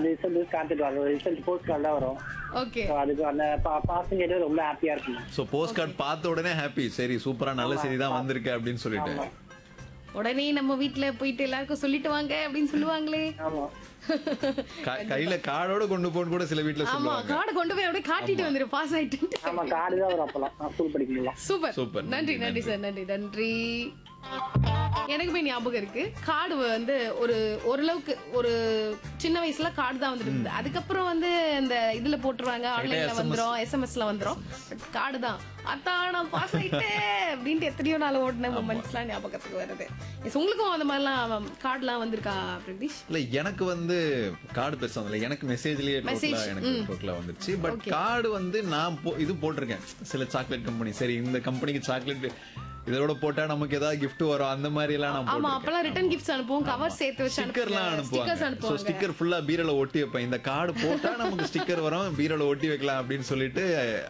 அந்த ரிசல்ட் காத்துட்டு வரும் ரிசல்ட் போஸ்ட் கார்டு தான் வரும் ஓகே So, அதுக்கு அந்த பாசம் கேட்டு ரொம்ப ஹாப்பியா இருக்கும் சோ போஸ்ட் கார்டு பார்த்த உடனே ஹாப்பி சரி சூப்பரா நல்ல செய்தி தான் வந்திருக்கு அப்படின்னு சொல்லிட்டு உடனே நம்ம வீட்ல போயிட்டு எல்லாருக்கும் சொல்லிட்டு வாங்க அப்படின்னு சொல்லுவாங்களே ஆமா க- கையில கார்டோட கொண்டு போன்னு கூட சில வீட்ல ஆமா சொல்லுவாங்க கார்டு கொண்டு போய் அப்படியே காட்டிட்டு வந்துரு பாஸ் ஆயிட்டு ஆமா கார்டு தான் வரும் அப்பெல்லாம் நான் ஸ்கூல் படிக்கும்போது சூப்பர் Super. நன்றி நன்றி சார் நன்றி நன்றி எனக்குமே ஞாபகம் இருக்கு கார்டு வந்து ஒரு ஓரளவுக்கு ஒரு சின்ன வயசுல கார்டு தான் வந்துட்டு இருந்தது அதுக்கப்புறம் வந்து இந்த இதுல போட்டுருவாங்க ஆன்லைன்ல SMS. வந்துரும் எஸ்எம்எஸ்ல வந்துரும் பட் கார்டு தான் அத்தான் நான் பாஸ் ஆயிட்டேன் அப்படின்ட்டு எத்தனையோ நாள் ஓடின மூமெண்ட்ஸ்லாம் ஞாபகத்துக்கு வருது Yes, உங்களுக்கும் அந்த மாதிரிலாம் கார்டுலாம் வந்திருக்கா பிரதீஷ் இல்ல எனக்கு வந்து கார்டு பெருசா வந்தல எனக்கு மெசேஜ்லயே Message, டோட்டலா எனக்கு டோட்டலா வந்துருச்சு பட் கார்டு வந்து நான் போ- இது போட்டிருக்கேன் சில சாக்லேட் கம்பெனி சரி இந்த கம்பெனிக்கு சாக்லேட் இதோட போட்டா நமக்கு ஏதாவது gift வரும் அந்த மாதிரி எல்லாம் நான் ஆமா போட்டிருக்கேன் அப்பெல்லாம் ரிட்டர்ன் கிஃப்ட்ஸ் அனுப்புவோம் கவர் சேர்த்து வச்சு ஸ்டிக்கர்லாம் ஸ்டிக்கர்ஸ் அனுப்புவாங்க ஸோ அனுப்புவாங்க ஸ்டிக்கர் ஃபுல்லா பீரோல ஒட்டி வைப்பேன் இந்த கார்டு போட்டா நமக்கு ஸ்டிக்கர் வரும் பீரோல ஒட்டி வைக்கலாம் அப்படின்னு சொல்லிட்டு